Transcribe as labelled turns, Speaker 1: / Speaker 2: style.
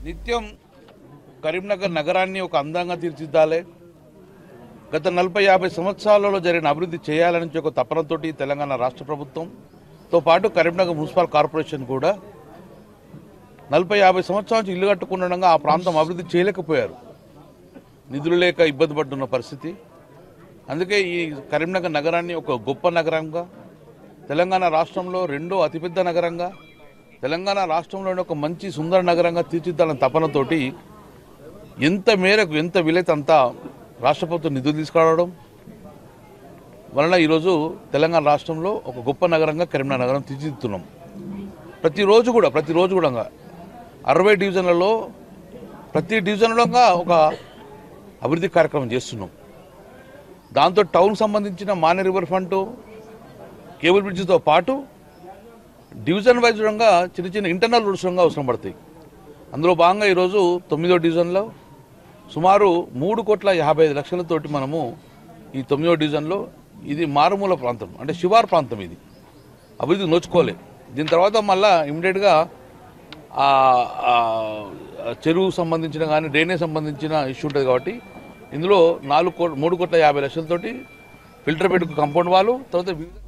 Speaker 1: నిత్యం కరీంనగర్ నగరాన్ని ఒక అందంగా తీర్చిదిద్దాలి గత నలభై యాభై సంవత్సరాలలో జరిగిన అభివృద్ధి చేయాలని ఒక తపనతోటి తెలంగాణ రాష్ట్ర ప్రభుత్వంతో పాటు కరీంనగర్ మున్సిపల్ కార్పొరేషన్ కూడా నలభై యాభై సంవత్సరాల నుంచి ఇల్లు కట్టుకుండగా ఆ ప్రాంతం అభివృద్ధి చేయలేకపోయారు నిధులు లేక ఇబ్బంది పడుతున్న పరిస్థితి అందుకే ఈ కరీంనగర్ నగరాన్ని ఒక గొప్ప నగరంగా తెలంగాణ రాష్ట్రంలో రెండో అతిపెద్ద నగరంగా తెలంగాణ రాష్ట్రంలోని ఒక మంచి సుందర నగరంగా తీర్చిదిద్దాలని తపనతోటి ఎంత మేరకు ఎంత వీలైతే అంత రాష్ట్ర ప్రభుత్వం నిధులు తీసుకురావడం వలన ఈరోజు తెలంగాణ రాష్ట్రంలో ఒక గొప్ప నగరంగా కరీంనగర్ నగరం తీర్చిదిద్దుతున్నాం ప్రతిరోజు కూడా ప్రతిరోజు కూడా అరవై డివిజన్లలో ప్రతి డివిజన్లో ఒక అభివృద్ధి కార్యక్రమం చేస్తున్నాం దాంతో టౌన్ సంబంధించిన మానే రివర్ ఫ్రంట్ కేబుల్ బ్రిడ్జ్తో పాటు డివిజన్ వైజ్ విధంగా చిన్న చిన్న ఇంటర్నల్ రోడ్స్ విధంగా అవసరం పడతాయి అందులో భాగంగా ఈరోజు తొమ్మిదో డివిజన్లో సుమారు మూడు కోట్ల యాభై ఐదు లక్షలతోటి మనము ఈ తొమ్మిదో డివిజన్లో ఇది మారుమూల ప్రాంతం అంటే శివార్ ప్రాంతం ఇది అభివృద్ధి నోచుకోలే దీని తర్వాత మళ్ళా ఇమీడియట్గా ఆ ఆ చెరువు సంబంధించిన కానీ డ్రైనేజ్ సంబంధించిన ఇష్యూ ఉంటుంది కాబట్టి ఇందులో నాలుగు కోట్ మూడు కోట్ల యాభై లక్షలతోటి ఫిల్టర్ పెట్టుకు కంపౌండ్ వాళ్ళు తర్వాత వివిధ